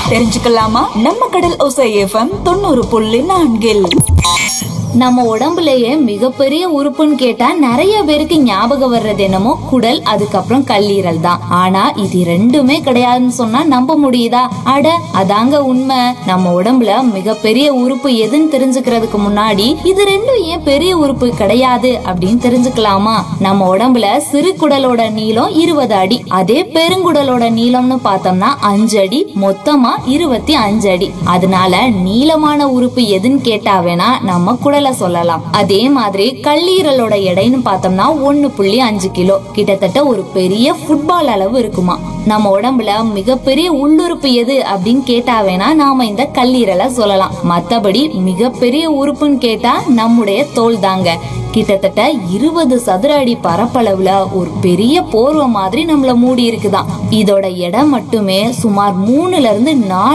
தெரிஞ்சுக்கலாமா நம்ம கடல் ஒசை எஃப்எம் தொண்ணூறு புள்ளி நான்கில் நம்ம உடம்புலயே மிகப்பெரிய உறுப்புன்னு கேட்டா நிறைய பேருக்கு ஞாபகம் வர்றது என்னமோ குடல் அதுக்கப்புறம் கல்லீரல் தான் ஆனா இது ரெண்டுமே கிடையாதுன்னு சொன்னா நம்ப முடியுதா அட அதாங்க உண்மை நம்ம உடம்புல மிகப்பெரிய உறுப்பு எதுன்னு தெரிஞ்சுக்கிறதுக்கு முன்னாடி இது ரெண்டும் ஏன் பெரிய உறுப்பு கிடையாது அப்படின்னு தெரிஞ்சுக்கலாமா நம்ம உடம்புல சிறு குடலோட நீளம் இருபது அடி அதே பெருங்குடலோட நீளம்னு பார்த்தோம்னா அஞ்சு அடி மொத்தமா இருபத்தி அஞ்சு அடி அதனால நீளமான உறுப்பு எதுன்னு கேட்டா வேணா நம்ம குடலை சொல்லலாம் அதே மாதிரி கல்லீரலோட எடைன்னு பார்த்தோம்னா ஒன்னு புள்ளி அஞ்சு கிலோ கிட்டத்தட்ட ஒரு பெரிய ஃபுட்பால் அளவு இருக்குமா நம்ம உடம்புல மிகப்பெரிய உள்ளுறுப்பு எது அப்படின்னு கேட்டா வேணா நாம இந்த கல்லீரலை சொல்லலாம் மத்தபடி மிகப்பெரிய உறுப்புன்னு கேட்டா நம்முடைய தோல் தாங்க கிட்டத்தட்ட இருபது சதுர அடி பரப்பளவுல ஒரு பெரிய போர்வை மாதிரி நம்மள மூடி இருக்குதாம் இதோட எடை மட்டுமே சுமார் மூணுல இருந்து நாலு